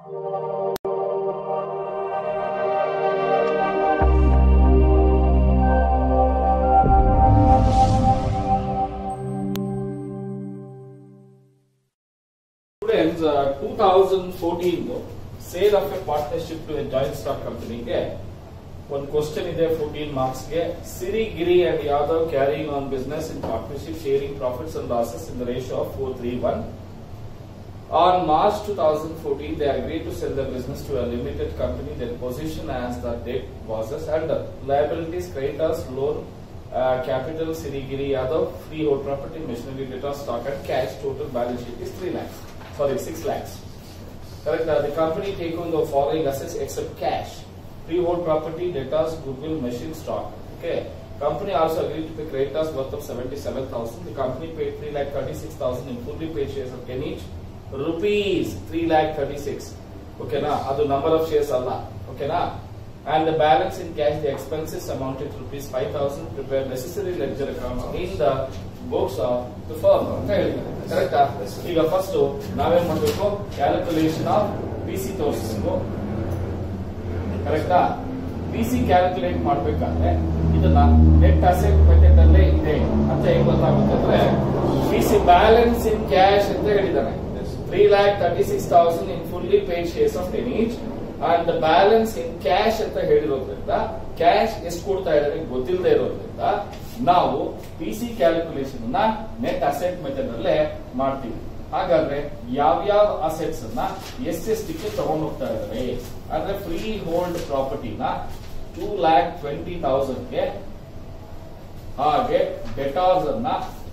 Students, uh, 2014 sale of a partnership to a joint stock ಕಂಪನಿಗೆ ಒಂದು question ಇದೆ fourteen ಮಾರ್ಕ್ಸ್ಗೆ Siri Giri and Yadav carrying on business in partnership sharing profits and losses in the ratio of four three one On March 2014, they agreed to sell their business to a limited company. Their position as the debt was as under liabilities, creditors, loan, uh, capital, Sirigiri Yadav, freehold property, machinery, data, stock, and cash. Total balance sheet is 3 lakhs. Sorry, 6 lakhs. Correct. Uh, the company take on the following assets except cash: freehold property, debtors, goodwill, machine, stock. Okay. Company also agreed to pay creditors worth of 77,000. The company paid 3 lakh 36,000 in fully paid shares of 10 each. Rupees 3 lakh 36. Okay, na? Adu number of shares Allah. Okay, na? And the balance in cash, the expenses amounted to rupees 5,000. Prepare necessary ledger accounts in the books of the firm. ಅಂತ ಹೇಳಿದ್ದಾರೆ ಕರೆಕ್ಟಾ ಈಗ first ನಾವೇನ್ ಮಾಡ್ಬೇಕು calculation of P C ತೋರಿಸ್ಬೇಕು ಕರೆಕ್ಟಾ P C calculate ಮಾಡ್ಬೇಕಾದ್ರೆ ಇದನ್ನ ನೆಟ್ ಅಸೆಟ್ ಮೆಥಡ್ ಅಲ್ಲೇ ಇದೆ ಅಂತ ಹೆಂಗ್ ಗೊತ್ತಾಗುತ್ತೆ ಅಂದ್ರೆ P C balance in cash ಅಂತ ಹೇಳಿದ್ದಾನೆ three lakh thirty six thousand in fully paid shares of ten each and balance in cash ಅಂತ ಹೇಳಿರೋದ್ರಿಂದ ಕ್ಯಾಶ್ ಎಷ್ಟು ಕೊಡ್ತಾ ಇದ್ದಾರೆ ಗೊತ್ತಿಲ್ಲದೆ ಇರೋದ್ರಿಂದ ನಾವು ಪಿ ಸಿ ಕ್ಯಾಲ್ಕುಲೇಷನ್ ಅನ್ನ ನೆಟ್ ಅಸೆಟ್ ಮೆಥಡ್ ಅಲ್ಲೇ ಮಾಡ್ತೀವಿ ಹಾಗಾದ್ರೆ ಯಾವ್ಯಾವ ಅಸೆಟ್ಸ್ ಅನ್ನ ಎಷ್ಟೆಷ್ಟಕ್ಕೆ ತಗೊಂಡು ಹೋಗ್ತಾ ಇದ್ದಾರೆ ಅಂದ್ರೆ ಫ್ರೀ ಹೋಲ್ಡ್ ಪ್ರಾಪರ್ಟಿನ ಟೂ ಲ್ಯಾಕ್ ಟ್ವೆಂಟಿ ತೌಸಂಡ್ಗೆ ಹಾಗೆ ಡೆಟಾರ್ಸ್ ಅನ್ನ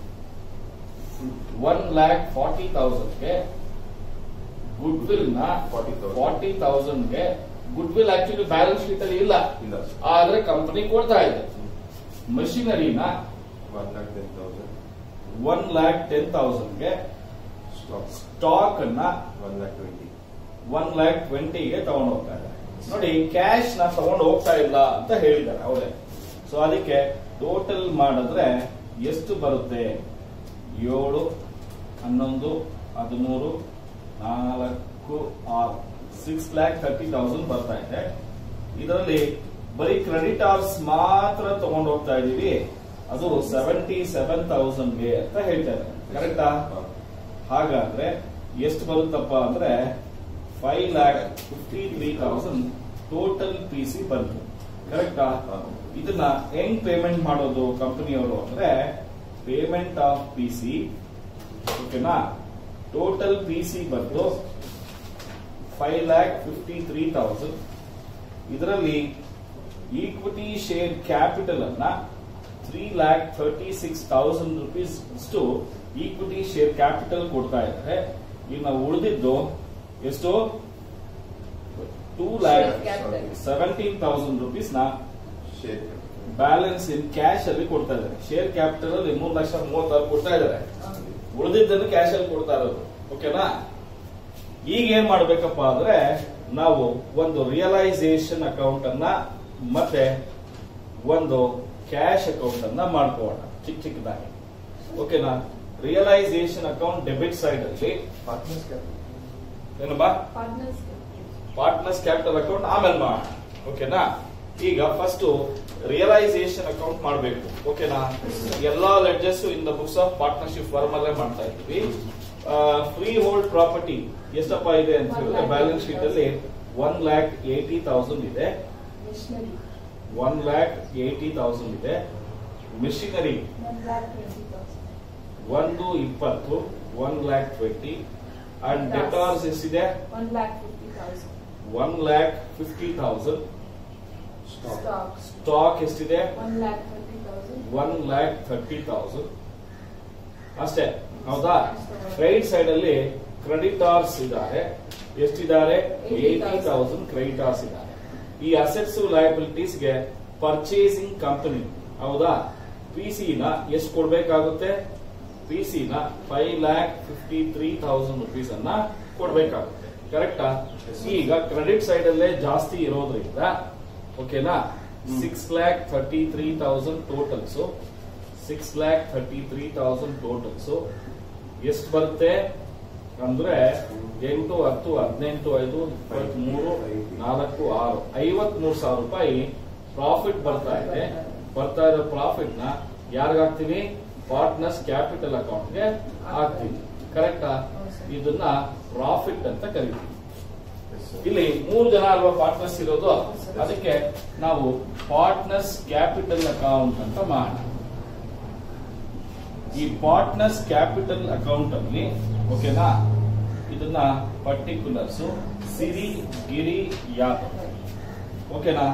ಒನ್ ಲ್ಯಾಕ್ ಫಾರ್ಟಿ ತೌಸಂಡ್ಗೆ ಗುಡ್ ವಿಲ್ ನ 40,000. ಫಾರ್ಟಿ ತೌಸಂಡ್ಗೆ good will actually balance sheet ಅಲ್ಲಿ ಇಲ್ಲ ಇಲ್ಲ ಆದ್ರೆ ಕಂಪನಿ ಕೊಡ್ತಾ ಇದೆ ಮಷಿನರಿನ one lakh ten thousand one lakh ten ತೌಸಂಡ್ಗೆ ಸ್ಟಾಕ್ ಸ್ಟಾಕ್ ಅನ್ನ one lakh twenty one lakh ಟ್ವೆಂಟಿಗೆ ತಗೊಂಡು ಹೋಗ್ತಾ ಇದ್ದಾರೆ ನೋಡಿ ಕ್ಯಾಶ್ ನ ತಗೊಂಡು ಹೋಗ್ತಾ ಇಲ್ಲ ಅಂತ ಹೇಳಿದ್ದಾರೆ ಅವರೇ ಸೊ ಅದಕ್ಕೆ ಟೋಟಲ್ ಮಾಡಿದ್ರೆ ಎಷ್ಟು ಬರುತ್ತೆ ಏಳು ಹನ್ನೊಂದು ಹದಿಮೂರು ನಾಲ್ಕು ಆರು ಸಿಕ್ಸ್ ಲ್ಯಾಕ್ ತರ್ಟಿ ತೌಸಂಡ್ ಬರ್ತಾ ಇದೆ ಇದರಲ್ಲಿ ಬರೀ ಕ್ರೆಡಿಟಾರ್ಸ್ ಮಾತ್ರ ತಗೊಂಡು ಹೋಗ್ತಾ ಇದೀವಿ ಅದು ಸೆವೆಂಟಿ ಸೆವೆನ್ ತೌಸಂಡ್ಗೆ ಅಂತ ಹೇಳ್ತಾ ಇದ್ದಾರೆ ಕರೆಕ್ಟಾ ಹಾಗಾದ್ರೆ ಎಷ್ಟು ಬರುತ್ತಪ್ಪ ಅಂದ್ರೆ five lakh fifty three thousand total P C ಬಂತು ಕರೆಕ್ಟಾ ಇದನ್ನ ಹೆಂಗ್ ಪೇಮೆಂಟ್ ಮಾಡೋದು ಕಂಪನಿಯವರು ಅಂದ್ರೆ ಪೇಮೆಂಟ್ ಆಫ್ ಪಿ ಸಿ ಓಕೆನಾ ಟೋಟಲ್ ಪಿ ಸಿ ಬಂದು five lakh fifty three thousand ಇದರಲ್ಲಿ ಈಕ್ವಿಟಿ ಶೇರ್ ಕ್ಯಾಪಿಟಲ್ ಅನ್ನ three lakh thirty six thousand rupees ಅಷ್ಟು ಈಕ್ವಿಟಿ ಶೇರ್ ಕ್ಯಾಪಿಟಲ್ ಕೊಡ್ತಾ ಇದ್ದಾರೆ ಇನ್ನು ಉಳಿದಿದ್ದು ಎಷ್ಟು two lakh Share capital. Seventeen thousand rupees ನ ಶೇರ್ ಬ್ಯಾಲೆನ್ಸ್ ಇನ್ ಕ್ಯಾಶ್ ಅಲ್ಲಿ ಕೊಡ್ತಾ ಇದ್ದಾರೆ ಶೇರ್ ಕ್ಯಾಪಿಟಲ್ ಅಲ್ಲಿ ಮೂರು ಲಕ್ಷ ಮೂವತ್ತಾರು ಕೊಡ್ತಾ ಇದ್ದಾರೆ ಉಳಿದಿದ್ದನ್ನು ಕ್ಯಾಶ್ ಅಲ್ಲಿ ಕೊಡ್ತಾ ಇರೋದು ಓಕೆನಾ ಈಗ ಏನ್ ಮಾಡ್ಬೇಕಪ್ಪ ಅಂದ್ರೆ ನಾವು ಒಂದು ರಿಯಲೈಸೇಷನ್ ಅಕೌಂಟ್ ಅನ್ನ ಮತ್ತೆ ಒಂದು ಕ್ಯಾಶ್ ಅಕೌಂಟ್ ಅನ್ನ ಮಾಡ್ಕೋಣ ಚಿಕ್ಕ ಚಿಕ್ಕದಾಗಿ ಓಕೆನಾ ರಿಯಲೈಸೇಷನ್ ಅಕೌಂಟ್ ಡೆಬಿಟ್ ಸೈಡ್ ಅಲ್ಲಿ ಪಾರ್ಟ್ನರ್ಸ್ ಏನಪ್ಪಾ ಪಾರ್ಟ್ನರ್ಸ್ ಪಾರ್ಟ್ನರ್ಸ್ ಕ್ಯಾಪಿಟಲ್ ಅಕೌಂಟ್ ಆಮೇಲೆ ಮಾಡೋಣ ಓಕೆನಾ ಈಗ ಫಸ್ಟ್ ರಿಯಲೈಸೇಷನ್ ಅಕೌಂಟ್ ಮಾಡಬೇಕು ಓಕೆನಾ ಎಲ್ಲಾ ledgers in the books of partnership firm ಅಲ್ಲೇ ಮಾಡ್ತಾ ಇದ್ವಿ ಫ್ರೀ ಹೋಲ್ಡ್ ಪ್ರಾಪರ್ಟಿ ಎಷ್ಟಪ್ಪ ಇದೆ ಅಂತ ಹೇಳಿದ್ರೆ ಬ್ಯಾಲೆನ್ಸ್ ಶೀಟ್ ಅಲ್ಲಿ ಒನ್ ಲ್ಯಾಕ್ ಏಟಿ ತೌಸಂಡ್ ಇದೆ machinery one lakh eighty thousand ಇದೆ machinery one lakh twenty thousand ಒಂದು ಇಪ್ಪತ್ತು one lakh twenty and debtors ಎಷ್ಟಿದೆ one lakh fifty thousand one lakh fifty thousand stock stock ಎಷ್ಟಿದೆ one lakh twenty thousand one lakh thirty thousand ಅಷ್ಟೇ ಹೌದಾ credit side ಅಲ್ಲಿ creditors ಇದ್ದಾರೆ ಎಷ್ಟಿದ್ದಾರೆ ಏಟಿ ತೌಸಂಡ್ ಕ್ರೆಡಿಟಾರ್ಸ್ ಇದ್ದಾರೆ ಈ ಅಸೆಟ್ಸ್ ಲಯಬಿಲಿಟೀಸ್ ಗೆ ಪರ್ಚೇಸಿಂಗ್ ಕಂಪನಿ ಹೌದಾ ಪಿ ಸಿ ನ ಎಷ್ಟು ಕೊಡ್ಬೇಕಾಗುತ್ತೆ ಪಿ ಸಿ ನ five lakh fifty three thousand rupees ಅನ್ನ ಕೊಡ್ಬೇಕಾಗುತ್ತೆ ಕರೆಕ್ಟಾ ಈಗ ಕ್ರೆಡಿಟ್ ಸೈಡ್ ಅಲ್ಲೇ ಜಾಸ್ತಿ ಇರೋದ್ರಿಂದ ಓಕೆನಾ six lakh thirty three thousand totals six lakh thirty three thousand totals ಎಷ್ಟು ಬರುತ್ತೆ ಅಂದ್ರೆ ಎಂಟು ಹತ್ತು ಹದಿನೆಂಟು ಐದು ಇಪ್ಪತ್ಮೂರು ನಾಲ್ಕು ಆರು ಐವತ್ಮೂರು ಸಾವಿರ ರೂಪಾಯಿ ಪ್ರಾಫಿಟ್ ಬರ್ತಾ ಇದೆ ಬರ್ತಾ ಇರೋ ಪ್ರಾಫಿಟ್ ನ ಯಾರಿಗಾಗ್ತೀವಿ ಪಾರ್ಟ್ನರ್ಸ್ ಕ್ಯಾಪಿಟಲ್ ಅಕೌಂಟ್ಗೆ ಹಾಕ್ತೀವಿ ಕರೆಕ್ಟಾ ಇದನ್ನ ಪ್ರಾಫಿಟ್ ಅಂತ ಕರಿತೀವಿ ಇಲ್ಲಿ ಮೂರು ಜನ ಅಲ್ವಾ ಪಾರ್ಟ್ನರ್ಸ್ ಇರೋದು ಅದಕ್ಕೆ ನಾವು ಪಾರ್ಟ್ನರ್ಸ್ ಕ್ಯಾಪಿಟಲ್ ಅಕೌಂಟ್ ಅಂತ ಮಾಡೋಣ ಈ ಪಾರ್ಟ್ನರ್ಸ್ ಕ್ಯಾಪಿಟಲ್ ಅಕೌಂಟ್ ಅಲ್ಲಿ ಓಕೆನಾ ಇದನ್ನ ಪರ್ಟಿಕ್ಯುಲರ್ಸ್ ಸಿರಿ ಗಿರಿ ಯಾದವ್ ಓಕೆನಾ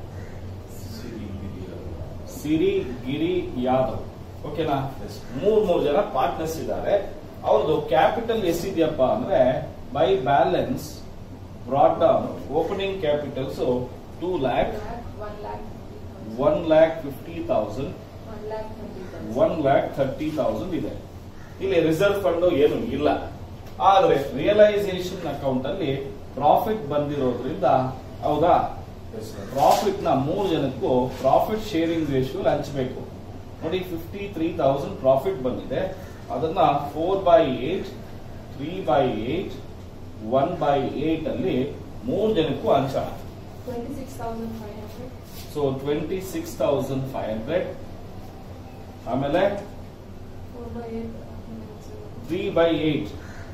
ಸಿರಿ ಗಿರಿ ಯಾದವ್ ಓಕೆನಾ ಮೂರ್ ಮೂರ್ ಜನ ಪಾರ್ಟ್ನರ್ಸ್ ಇದ್ದಾರೆ ಅವ್ರದ್ದು ಕ್ಯಾಪಿಟಲ್ ಎಷ್ಟಿದೆಯಪ್ಪ ಅಂದ್ರೆ by balance brought down opening capitals two lakh One lakh fifty one lakh fifty thousand. Thousand One lakh twenty thousand. One lakh thirty thousand ಇದೆ ಇಲ್ಲಿ ರಿಸರ್ವ್ ಫಂಡ್ ಏನು ಇಲ್ಲ ಆದ್ರೆ ರಿಯಲೈಸೇಷನ್ ಅಕೌಂಟ್ ಅಲ್ಲಿ ಪ್ರಾಫಿಟ್ ಬಂದಿರೋದ್ರಿಂದ ಹೌದಾ ಪ್ರಾಫಿಟ್ ನ ಮೂರು ಜನಕ್ಕೂ ಪ್ರಾಫಿಟ್ ಶೇರಿಂಗ್ ರೇಷಿಯೋ ಹಂಚಬೇಕು ನೋಡಿ ಫಿಫ್ಟಿ ತ್ರೀ ತೌಸಂಡ್ ಪ್ರಾಫಿಟ್ ಬಂದಿದೆ ಅದನ್ನ four by eight three by eight one by eight ಅಲ್ಲಿ ಮೂರು ಜನಕ್ಕೂ ಹಂಚೋಣ Twenty-six thousand five hundred. So twenty six thousand five hundred ಆಮೇಲೆ Four by eight. Three by eight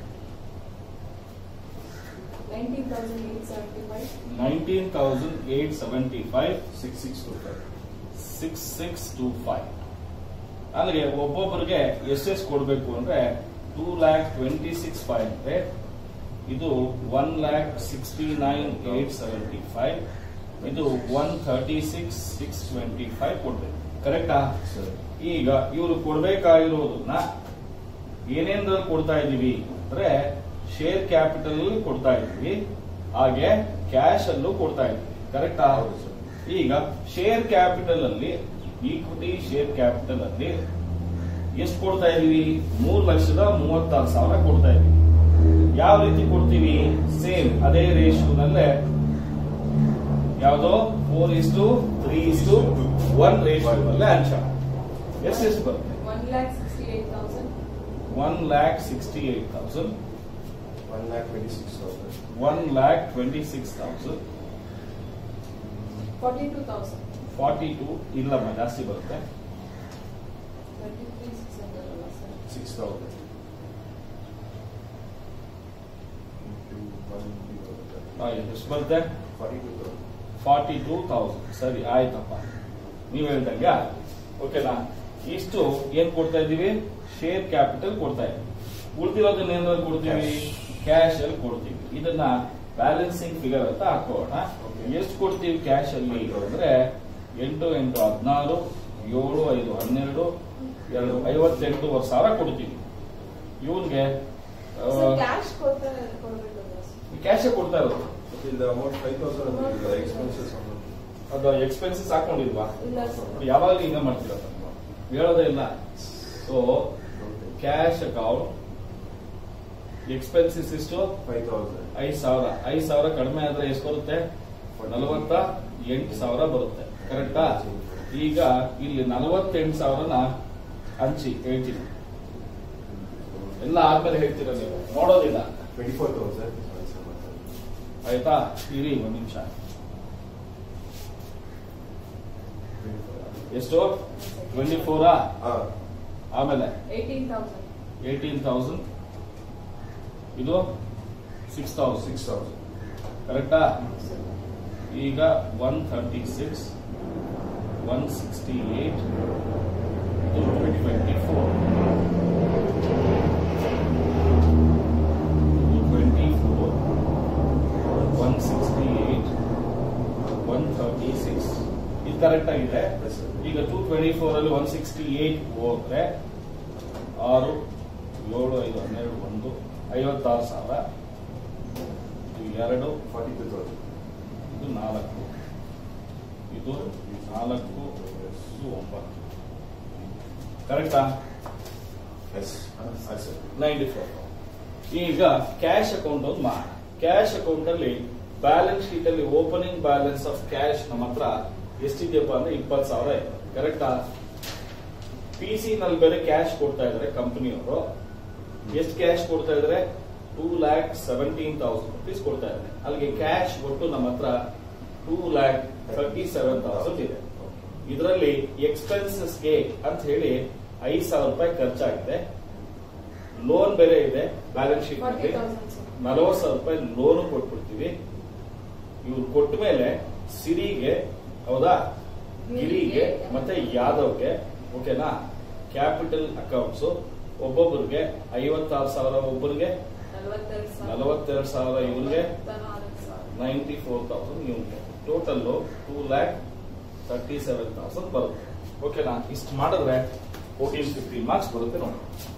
Nineteen thousand eight seventy-five. Nineteen thousand eight seventy five six six two five six six two five ಅಂದ್ರೆ ಒಬ್ಬೊಬ್ಬರಿಗೆ ಎಷ್ಟೆಷ್ಟು ಕೊಡಬೇಕು ಅಂದ್ರೆ two lakh twenty six five hundred ಇದು one lakh sixty nine eight seventy five ಇದು one thirty six six twenty five ಕೊಡ್ಬೇಕು ಕರೆಕ್ಟಾ sir ಈಗ ಇವರು ಕೊಡ್ಬೇಕಾಗಿರೋದನ್ನ ಏನೇನ್ರಲ್ಲಿ ಕೊಡ್ತಾ ಇದೀವಿ ಅಂದ್ರೆ ಶೇರ್ ಕ್ಯಾಪಿಟಲ್ ಕೊಡ್ತಾ ಇದೀವಿ ಹಾಗೆ ಕ್ಯಾಶ್ ಅಲ್ಲೂ ಕೊಡ್ತಾ ಇದೀವಿ ಕರೆಕ್ಟಾ ಹೌದು ಸರ್. ಈಗ ಶೇರ್ ಕ್ಯಾಪಿಟಲ್ ಅಲ್ಲಿ ಈಕ್ವಿಟಿ ಶೇರ್ ಕ್ಯಾಪಿಟಲ್ ಅಲ್ಲಿ ಎಷ್ಟು ಕೊಡ್ತಾ ಇದೀವಿ ಮೂರ್ ಲಕ್ಷದ ಮೂವತ್ತಾರು ಸಾವಿರ ಕೊಡ್ತಾ ಇದೀವಿ ಯಾವ ರೀತಿ ಕೊಡ್ತೀವಿ ಸೇಮ್ ಅದೇ ರೇಷಿಯೋನಲ್ಲೇ ಯಾವ್ದೋ four is to three is to one ರೇಷಿಯೋನಲ್ಲೇ ಹಂಚೋಣ ಎಷ್ಟೆಷ್ಟು ಬರುತ್ತೆ One lakh sixty-eight thousand. One lakh sixty eight thousand one lakh twenty six thousand one lakh twenty six thousand Forty-two thousand. Forty two ಇಲ್ಲಮ್ಮ ಜಾಸ್ತಿ ಬರುತ್ತೆ Twenty-three six hundred ಅಲ್ಲ sir. ಸಿಕ್ಸ್ ತೌಸಂಡ್ ಆ, ಎಷ್ಟು ಬರುತ್ತೆ forty two thousand forty two thousand ಸರಿ ಆಯ್ತಪ್ಪ ನೀವ್ ಹೇಳ್ದಂಗ ಓಕೆನಾ ಇಷ್ಟು ಏನ್ ಕೊಡ್ತಾ ಇದೀವಿ ಶೇರ್ ಕ್ಯಾಪಿಟಲ್ ಕೊಡ್ತಾ ಇದೀವಿ ಉಳಿದಿರೋದನ್ನ ಏನಾದ್ರು ಕೊಡ್ತೀವಿ ಕ್ಯಾಶ್ ಅಲ್ಲಿ ಕೊಡ್ತೀವಿ ಇದನ್ನ ಬ್ಯಾಲೆನ್ಸಿಂಗ್ ಫಿಗರ್ ಅಂತ ಹಾಕೋಣ Okay. ಎಷ್ಟು ಕೊಡ್ತೀವಿ ಕ್ಯಾಶ್ ಅಲ್ಲಿ ಅಂದ್ರೆ ಎಂಟು ಎಂಟು ಹದಿನಾರು ಏಳು ಐದು ಹನ್ನೆರಡು ಎರಡು ಐವತ್ತೆಂಟೂವರೆ ಸಾವಿರ ಕೊಡ್ತೀವಿ ಇವನ್ಗೆ Sir, cash ಕೊಡ್ತಾರೆ ಕೊಡ್ಬೇಕಲ್ವಾ sir? ಕ್ಯಾಶೇ ಕೊಡ್ತಾ ಇರೋದು ಇಲ್ಲಿ ಅಮೌಂಟ್ ಫೈವ್ ತೌಸಂಡ್ ಎಕ್ಸ್ಪೆನ್ಸಸ್ ಅದು ಎಕ್ಸ್ಪೆನ್ಸಸ್ ಹಾಕೊಂಡಿಲ್ವಾ ಇಲ್ಲ sir. ಯಾವಾಗಲೂ ಹಿಂಗ ಮಾಡ್ತೀರ ಹೇಳೋದೇ ಇಲ್ಲ ಸೊ ಕ್ಯಾಶ್ ಅಕೌಂಟ್ ಎಕ್ಸ್ಪೆನ್ಸಸ್ ಎಷ್ಟು ಫೈವ್ ತೌಸಂಡ್ ಐದ್ ಸಾವಿರ ಐದ್ ಸಾವಿರ ಕಡಿಮೆ ಆದ್ರೆ ಎಷ್ಟು ಬರುತ್ತೆ ನಲವತ್ತ ಎಂಟು ಸಾವಿರ ಬರುತ್ತೆ ಕರೆಕ್ಟಾ ಈಗ ಇಲ್ಲಿ ನಲವತ್ತೆಂಟು ಸಾವಿರನ ಹಂಚಿ ಹೇಳ್ತೀನಿ ಎಲ್ಲ ಆದ್ಮೇಲೆ ಹೇಳ್ತೀರ ನೀವು ನೋಡೋದಿಲ್ಲ ಟ್ವೆಂಟಿ ಫೋರ್ ತೌಸಂಡ್ ಆಯ್ತಾ ಇರಿ ಒಂದ್ ನಿಮಿಷ ಎಷ್ಟು ಟ್ವೆಂಟಿ ಫೋರಾ ಹಾ ಆಮೇಲೆ Eighteen thousand. ಏಯ್ಟೀನ್ ತೌಸಂಡ್ ಇದು ಸಿಕ್ಸ್ ತೌಸಂಡ್ ಸಿಕ್ಸ್ ತೌಸಂಡ್ ಕರೆಕ್ಟಾ ಈಗ one thirty six one sixty eight ಇದು twenty four twenty four one sixty eight one thirty six ಇದು ಕರೆಕ್ಟ್ ಆಗಿದೆ Yes, sir. ಈಗ ಟೂ ಟ್ವೆಂಟಿ ಫೋರ್ ಅಲ್ಲಿ ಒನ್ ಸಿಕ್ಸ್ಟಿ ಏಟ್ ಹೋದ್ರೆ ಆರು ಏಳು ಐದು ಹನ್ನೆರಡು ಒಂದು ಐವತ್ತಾರು ಸಾವಿರ ಇದು ಎರಡು ಫಾರ್ಟಿ ಟು ತೌಸಂಡ್ ಇದು ನಾಲ್ಕು ಇದು ನಾಲ್ಕು ಇದು ಒಂಬತ್ತು ಕರೆಕ್ಟಾ ಎಸ್ ಸರ್ ನೈಂಟಿ ಫೋರ್ ಈಗ ಕ್ಯಾಶ್ ಅಕೌಂಟ್ ಒಂದು ಮಾಡ ಕ್ಯಾಶ್ ಅಕೌಂಟ್ ಅಲ್ಲಿ ಬ್ಯಾಲೆನ್ಸ್ ಶೀಟ್ ಅಲ್ಲಿ ಓಪನಿಂಗ್ ಬ್ಯಾಲೆನ್ಸ್ ಆಫ್ ಕ್ಯಾಶ್ ನಮ್ಮ ಹತ್ರ ಎಷ್ಟಿದೆಯಪ್ಪ ಅಂದ್ರೆ ಇಪ್ಪತ್ತು ಸಾವಿರ ಇದೆ ಕರೆಕ್ಟಾ ಪಿ ಸಿ ನಲ್ಲಿ ಬೇರೆ ಕ್ಯಾಶ್ ಕೊಡ್ತಾ ಇದಾರೆ ಕಂಪನಿಯವರು ಎಷ್ಟು ಕ್ಯಾಶ್ ಕೊಡ್ತಾ ಇದಾರೆ two lakh seventeen thousand rupees ಕೊಡ್ತಾ ಇದ್ದಾರೆ ಅಲ್ಲಿಗೆ ಕ್ಯಾಶ್ ಒಟ್ಟು ನಮ್ಮ ಹತ್ರ two lakh thirty seven thousand ಇದೆ ಇದರಲ್ಲಿ ಎಕ್ಸ್ಪೆನ್ಸಸ್ಗೆ ಅಂತ ಹೇಳಿ ಐದು ಸಾವಿರ ರೂಪಾಯಿ ಖರ್ಚಾಗಿದೆ ಲೋನ್ ಬೇರೆ ಇದೆ ಬ್ಯಾಲೆನ್ಸ್ ಶೀಟ್ ಫಾರ್ಟಿ ನಲ್ಲಿ ತೌಸಂಡ್ ಸರ್ ನಲವತ್ತು ಸಾವಿರ ರೂಪಾಯಿ ಲೋನ್ ಕೊಟ್ಬಿಡ್ತೀವಿ ಇವ್ರು ಕೊಟ್ಟ ಮೇಲೆ ಸಿರಿಗೆ ಹೌದಾ ಗಿರಿಗೆ ಮತ್ತೆ ಯಾದವ್ಗೆ ಓಕೆನಾ ಕ್ಯಾಪಿಟಲ್ ಅಕೌಂಟ್ಸ್ ಒಬ್ಬೊಬ್ಬರಿಗೆ ಐವತ್ತಾರು ಸಾವಿರ ಒಬ್ಬರಿಗೆ ನಲವತ್ತೆರಡು ಸಾವಿರ ನಲವತ್ತೆರಡು ಸಾವಿರ ಇವ್ರಿಗೆ ಮೂವತ್ನಾಲ್ಕು ಸಾವಿರ ನೈಂಟಿ ಫೋರ್ ತೌಸಂಡ್ ಇವ್ರಿಗೆ total two lakh thirty seven thousand ಬರುತ್ತೆ ಓಕೆನಾ ಇಷ್ಟು ಮಾಡಿದ್ರೆ ಫೋರ್ಟೀನ್ ಫಿಫ್ಟೀನ್ ಮಾರ್ಕ್ಸ್ ಬರುತ್ತೆ ನೋಡಿ